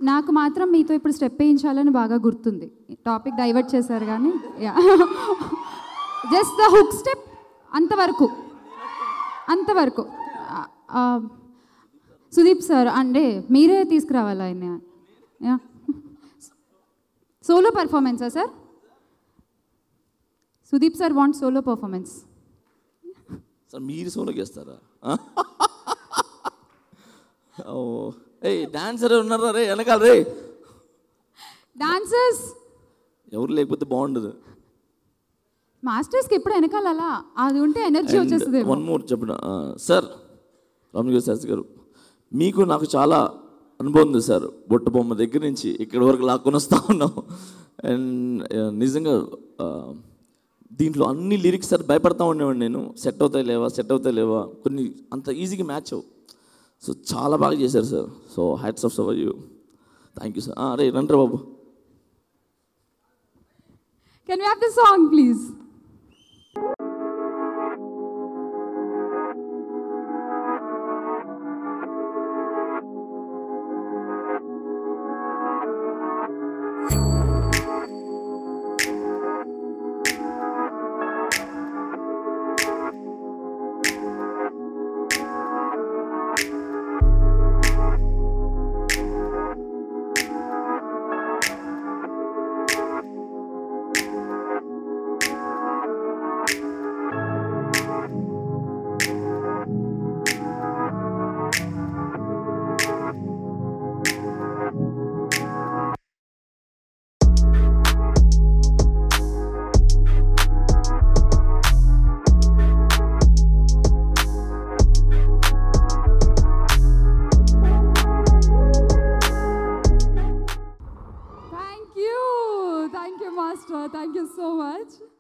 నాకు మాత్రం మీతో ఇప్పుడు స్టెప్ వేయించాలని బాగా గుర్తుంది టాపిక్ డైవర్ట్ చేశారు కానీ జస్ట్ ద హుక్ స్టెప్ అంతవరకు అంతవరకు ఆ, ఆ, సుదీప్ సార్ అంటే మీరే తీసుకురావాలి ఆయన యా సోలో పర్ఫార్మెన్సా sir Sudeep sir want solo performance sir మీరు సోలోకి వేస్తారా ఓ ఏ డాన్సర్ ఉన్నారా రే వెనకాల రే డాన్సర్స్ ఎవరు లేకపోతే బాగుండదు మాస్టర్స్కి ఎప్పుడు వెనకాల అలా అది ఉంటే ఎనర్జీ వచ్చేస్తుంది వన్ మోర్ చెప్పిన సార్ రామజోగి శాస్త్రి గారు మీకు నాకు చాలా అనుభవం ఉంది సార్ బొట్ట బొమ్మ దగ్గర నుంచి ఇక్కడి వరకు లాక్కొని వస్తూ ఉన్నాం అండ్ నిజంగా ఆ, దీంట్లో అన్ని లిరిక్స్ సార్ భయపడతా ఉండేవాడిని నేను సెట్ అవుతాయి లేవా సెట్ అవుతాయి లేవా కొన్ని అంత ఈజీగా మ్యాచ్ అవు సో చాలా బాగా చేశారు సార్ సో హ్యాట్స్ ఆఫ్ సవర్ యూ థ్యాంక్ యూ సార్ రే రండి బాబు can you have the song please Thank you. Thank you, Master. Thank you so much.